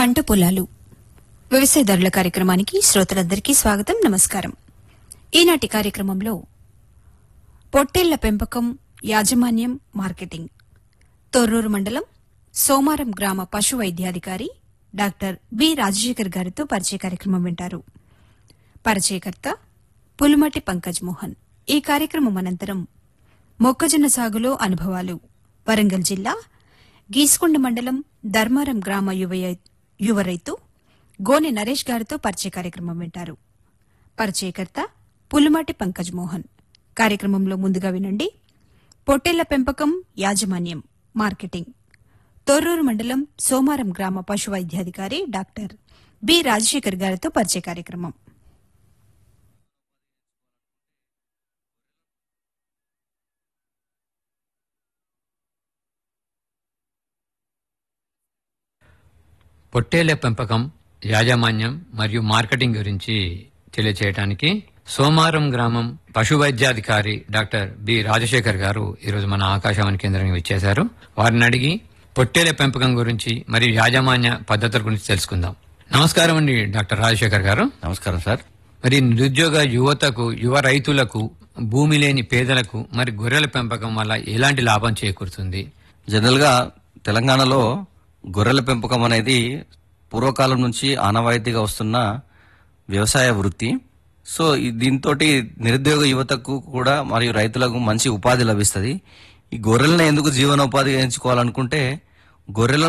పంట పొలాలు వ్యవసాయదారుల కార్యక్రమానికి శ్రోతలందరికీ స్వాగతం నమస్కారం ఈనాటి కార్యక్రమంలో పొట్టేళ్ల పెంపకం యాజమాన్యం మార్కెటింగ్ తొర్రూరు మండలం సోమారం గ్రామ పశు వైద్యాధికారి డాక్టర్ బి రాజశేఖర్ గారితో పరిచయ కార్యక్రమం వింటారు పరిచయకర్త పులుమటి పంకజ్ మోహన్ ఈ కార్యక్రమం అనంతరం మొక్కజొన్న సాగులో అనుభవాలు వరంగల్ జిల్లా గీసుకొండ మండలం ధర్మారం గ్రామ యువ యువ రైతు గోనె నరేష్ గారితో పరిచయ కార్యక్రమం వింటారు పరిచయకర్త పులుమాటి పంకజ్ మోహన్ కార్యక్రమంలో ముందుగా వినండి పొట్టేళ్ల పెంపకం యాజమాన్యం మార్కెటింగ్ తొర్రూరు మండలం సోమారం గ్రామ పశు వైద్యాధికారి డాక్టర్ బి రాజశేఖర్ గారితో పరిచయ కార్యక్రమం పొట్టేళ్ల పెంపకం యాజమాన్యం మరియు మార్కెటింగ్ గురించి తెలియచేయడానికి సోమారం గ్రామం పశు వైద్యాధికారి డాక్టర్ బి రాజశేఖర్ గారు ఈరోజు మన ఆకాశవాణి కేంద్రానికి వచ్చేశారు వారిని అడిగి పొట్టేళ్ల పెంపకం గురించి మరియు యాజమాన్య పద్ధతుల గురించి తెలుసుకుందాం నమస్కారం అండి డాక్టర్ రాజశేఖర్ గారు నమస్కారం సార్ మరి నిరుద్యోగ యువతకు యువ రైతులకు భూమి లేని పేదలకు మరి గొర్రెల పెంపకం వల్ల ఎలాంటి లాభం చేకూరుతుంది జనరల్ గా తెలంగాణలో గొర్రెల పెంపకం అనేది పూర్వకాలం నుంచి ఆనవాయితీగా వస్తున్న వ్యవసాయ వృత్తి సో దీంతో నిరుద్యోగ యువతకు కూడా మరియు రైతులకు మంచి ఉపాధి లభిస్తుంది ఈ గొర్రెలను ఎందుకు జీవనోపాధిగా ఎంచుకోవాలనుకుంటే గొర్రెల